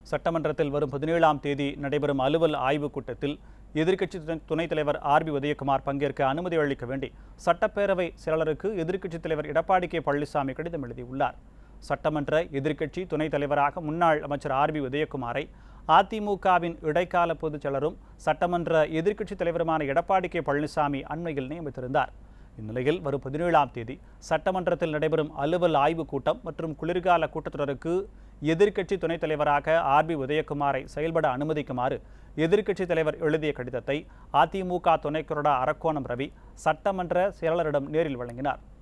சட்டமன்றத்தில் வரும் பதினேழாம் தேதி நடைபெறும் அலுவல் ஆய்வுக் கூட்டத்தில் எதிர்க்கட்சி துணை- துணைத் தலைவர் ஆர் பி உதயகுமார் பங்கேற்க அனுமதி அளிக்க வேண்டி சட்டப்பேரவை செயலாளருக்கு எதிர்க்கட்சித் தலைவர் எடப்பாடி கே பழனிசாமி கடிதம் எழுதியுள்ளார் சட்டமன்ற எதிர்க்கட்சி துணைத் தலைவராக முன்னாள் அமைச்சர் ஆர் பி உதயகுமாரை அதிமுகவின் இடைக்கால பொதுச் செயலரும் சட்டமன்ற எதிர்க்கட்சித் தலைவருமான எடப்பாடி கே பழனிசாமி அண்மையில் நியமித்திருந்தார் இந்நிலையில் வரும் பதினேழாம் தேதி சட்டமன்றத்தில் நடைபெறும் அலுவல் ஆய்வுக் கூட்டம் மற்றும் குளிர்கால கூட்டத்தொடருக்கு எதிர்க்கட்சி துணைத் தலைவராக ஆர் பி உதயகுமாரை செயல்பட அனுமதிக்குமாறு எதிர்க்கட்சித் தலைவர் எழுதிய கடிதத்தை அதிமுக துணைக் கொறடா அரக்கோணம் ரவி சட்டமன்ற செயலாளரிடம் நேரில் வழங்கினார்